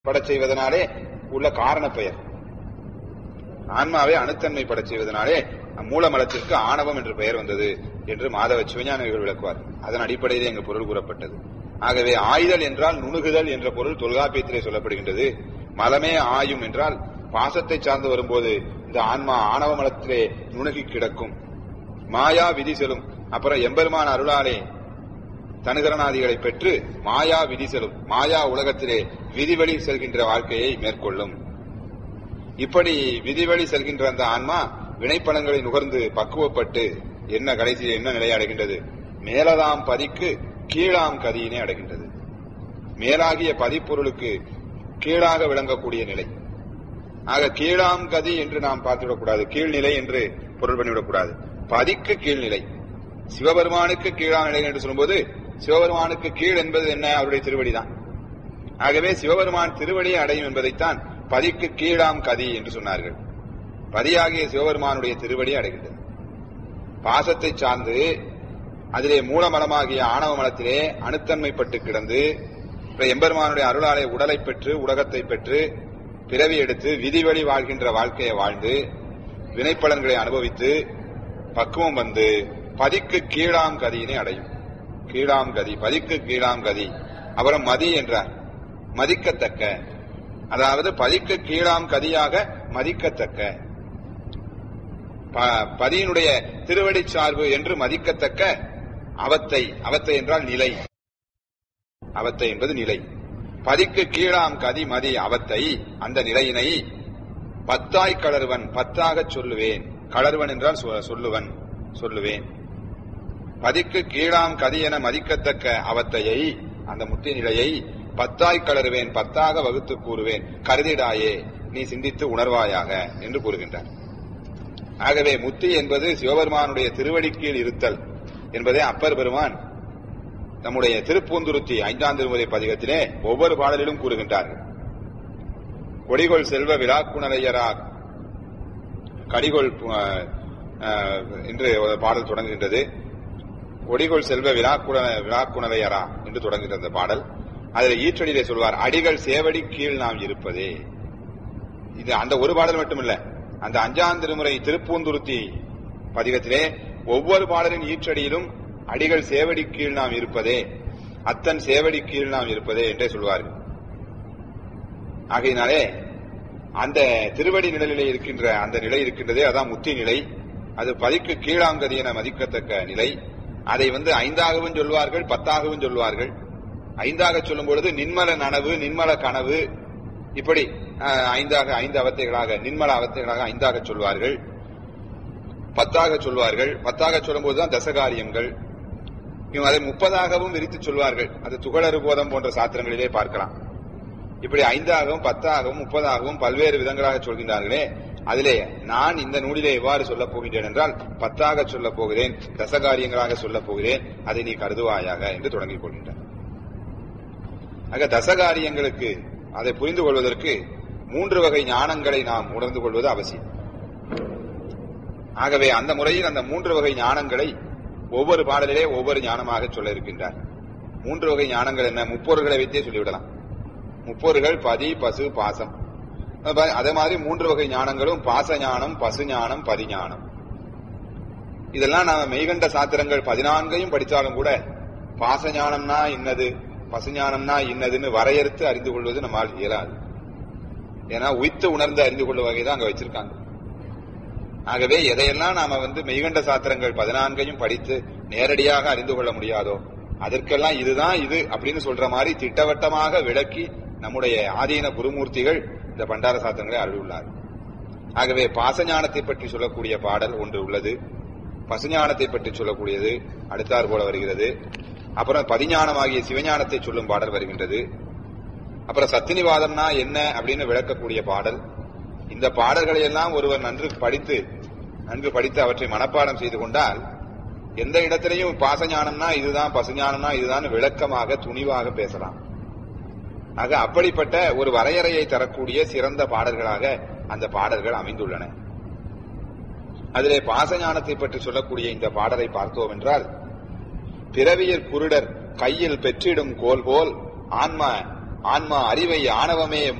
படச் செய்வதனாலே உள்ள காரண பெயர் ஆன்மாவை அணுத்தன்மை படச் செய்வதனாலே மூலமலத்திற்கு ஆணவம் என்று பெயர் வந்தது என்று மாதவ சிவஞானிகள் விளக்குவார் அதன் அடிப்படையிலே இங்கு பொருள் கூறப்பட்டது ஆகவே ஆயுதல் என்றால் நுணுகுதல் என்ற பொருள் தொல்காப்பியத்திலே சொல்லப்படுகின்றது மலமே ஆயும் என்றால் பாசத்தை சார்ந்து வரும்போது இந்த ஆன்மா ஆணவ மலத்திலே நுணுகி கிடக்கும் மாயா விதி செலும் அப்புறம் எம்பெருமான் அருளாலே தனுகரணாதிகளை பெற்று மாயா விதி செலும் மாயா உலகத்திலே விதிவழி செல்கின்ற வாழ்க்கையை மேற்கொள்ளும் இப்படி விதிவழி செல்கின்ற அந்த ஆன்மா வினைப்பலன்களை நுகர்ந்து பக்குவப்பட்டு என்ன கடைசியில் என்ன நிலையை அடைகின்றது மேலதாம் பதிக்கு கீழாம் கதியினை அடைகின்றது மேலாகிய பதிப்பொருளுக்கு கீழாக விளங்கக்கூடிய நிலை ஆக கீழாம் கதி என்று நாம் பார்த்துவிடக்கூடாது கீழ்நிலை என்று பொருள் பண்ணிவிடக்கூடாது பதிக்கு கீழ்நிலை சிவபெருமானுக்கு கீழாம் நிலை என்று சொல்லும்போது சிவபெருமானுக்கு கீழ் என்பது என்ன அவருடைய திருவடி தான் ஆகவே சிவபெருமான் திருவடியை அடையும் என்பதைத்தான் பதிக்கு கீழாம் கதி என்று சொன்னார்கள் பதியாகிய சிவபெருமானுடைய திருவடி அடைகின்றது பாசத்தை சார்ந்து அதிலே மூலமலமாகிய ஆணவ மலத்திலே அணுத்தன்மைப்பட்டு கிடந்து எம்பெருமானுடைய அருளாலை உடலை பெற்று உலகத்தை பெற்று பிறவி எடுத்து விதிவழி வாழ்கின்ற வாழ்க்கையை வாழ்ந்து வினைப்பலன்களை அனுபவித்து பக்குவம் வந்து பதிக்கு கீழாம் கதியினை அடையும் கீழாம் கதி பதிக்கு கீழாம் கதி அப்புறம் மதி என்றார் மதிக்கத்தக்க அதாவது பதிக்கு கீழாம் கதியாக மதிக்கத்தக்க பதியினுடைய திருவடி சார்பு என்று மதிக்கத்தக்க அவத்தை அவத்தை என்றால் நிலை அவத்தை என்பது நிலை பதிக்கு கீழாம் கதி மதி அவத்தை அந்த நிலையினை பத்தாய் கலர்வன் பத்தாக சொல்லுவேன் கலர்வன் என்றால் சொல்லுவன் சொல்லுவேன் பதிக்கு கீழாம் கதி என மதிக்கத்தக்க அவத்தையை அந்த முத்தி நிலையை பத்தாய் கலருவேன் பத்தாக வகுத்து கூறுவேன் கருதிடாயே நீ சிந்தித்து உணர்வாயாக என்று கூறுகின்றார் ஆகவே முத்தி என்பது சிவபெருமானுடைய திருவடிக்கீழ் இருத்தல் என்பதை அப்பர் பெருமான் நம்முடைய திருப்பூந்துருத்தி ஐந்தாம் திருமுறை பதிகத்திலே ஒவ்வொரு பாடலிலும் கூறுகின்றார்கள் கொடிகொள் செல்வ விழாக்குணரையரா கடிகொள் என்று பாடல் தொடங்குகின்றது கொடிகொள் செல்வ விழாக்குண விழாக்குணரையரா என்று தொடங்குகின்ற அந்த பாடல் அதில் ஈற்றடியிலே சொல்வார் அடிகள் சேவடி கீழ் நாம் இருப்பதே இது அந்த ஒரு பாடல் மட்டுமில்ல அந்த அஞ்சாம் திருமுறை திருப்பூந்துருத்தி பதிகத்திலே ஒவ்வொரு பாடலின் ஈற்றடியிலும் அடிகள் சேவடி கீழ் நாம் இருப்பதே அத்தன் சேவடி கீழ் நாம் இருப்பதே என்றே சொல்வார்கள் ஆகையினாலே அந்த திருவடி நிழலிலே இருக்கின்ற அந்த நிலை இருக்கின்றதே அதான் முத்தி நிலை அது பதிக்கு கீழாங்கதி என மதிக்கத்தக்க நிலை அதை வந்து ஐந்தாகவும் சொல்வார்கள் பத்தாகவும் சொல்வார்கள் ஐந்தாக சொல்லும் பொழுது நின்மல நனவு நின்மல கனவு இப்படி ஐந்தாக ஐந்து அவத்தைகளாக நின்மல அவத்தைகளாக ஐந்தாக சொல்வார்கள் பத்தாக சொல்வார்கள் பத்தாக சொல்லும் போதுதான் தசகாரியங்கள் இவங்க அதை முப்பதாகவும் விரித்து சொல்வார்கள் அது துகளறு போதம் போன்ற சாத்திரங்களிலே பார்க்கலாம் இப்படி ஐந்தாகவும் பத்தாகவும் முப்பதாகவும் பல்வேறு விதங்களாக சொல்கின்றார்களே அதிலே நான் இந்த நூலிலே எவ்வாறு சொல்லப் போகின்றேன் என்றால் பத்தாக சொல்லப் போகிறேன் தசகாரியங்களாக சொல்லப் போகிறேன் அதை நீ கருதுவாயாக என்று தொடங்கிக் கொள்கின்றார் ஆக தசகாரியங்களுக்கு அதை புரிந்து கொள்வதற்கு மூன்று வகை ஞானங்களை நாம் உணர்ந்து கொள்வது அவசியம் ஆகவே அந்த முறையில் அந்த மூன்று வகை ஞானங்களை ஒவ்வொரு பாடலிலே ஒவ்வொரு ஞானமாக சொல்ல இருக்கின்றார் மூன்று வகை ஞானங்கள் என்ன முப்பொருள்களை வைத்தே சொல்லிவிடலாம் முப்பொருள்கள் பதி பசு பாசம் அதே மாதிரி மூன்று வகை ஞானங்களும் பாச ஞானம் பசு ஞானம் பதிஞானம் இதெல்லாம் நாம மெய்கண்ட சாத்திரங்கள் பதினான்கையும் படித்தாலும் கூட பாச ஞானம்னா இன்னது பசுஞானம்னா இன்னதுன்னு வரையறுத்து அறிந்து கொள்வது நம்மால் இயலாது ஏன்னா உய்த்து உணர்ந்து அறிந்து கொள்ளும் வகைதான் அங்க வச்சிருக்காங்க ஆகவே எதையெல்லாம் நாம வந்து மெய்கண்ட சாத்திரங்கள் பதினான்கையும் படித்து நேரடியாக அறிந்து கொள்ள முடியாதோ அதற்கெல்லாம் இதுதான் இது அப்படின்னு சொல்ற மாதிரி திட்டவட்டமாக விளக்கி நம்முடைய ஆதீன குருமூர்த்திகள் இந்த பண்டார சாத்திரங்களை அருள்ளார் ஆகவே பாசஞானத்தை பற்றி சொல்லக்கூடிய பாடல் ஒன்று உள்ளது பசுஞானத்தை பற்றி சொல்லக்கூடியது அடுத்தார் போல வருகிறது அப்புறம் பதிஞானமாகிய சிவஞானத்தை சொல்லும் பாடல் வருகின்றது அப்புறம் சத்தினிவாதம்னா என்ன அப்படின்னு விளக்கக்கூடிய பாடல் இந்த பாடல்களை எல்லாம் ஒருவர் நன்கு படித்து நன்கு படித்து அவற்றை மனப்பாடம் செய்து கொண்டால் எந்த இடத்திலையும் பாசஞானம்னா இதுதான் பசுஞானம்னா இதுதான் விளக்கமாக துணிவாக பேசலாம் ஆக அப்படிப்பட்ட ஒரு வரையறையை தரக்கூடிய சிறந்த பாடல்களாக அந்த பாடல்கள் அமைந்துள்ளன அதிலே பாசஞானத்தை பற்றி சொல்லக்கூடிய இந்த பாடலை பார்த்தோம் என்றால் பிறவியற் குருடர் கையில் பெற்றிடும் கோல் போல் ஆன்மா ஆன்மா அறிவை ஆணவமே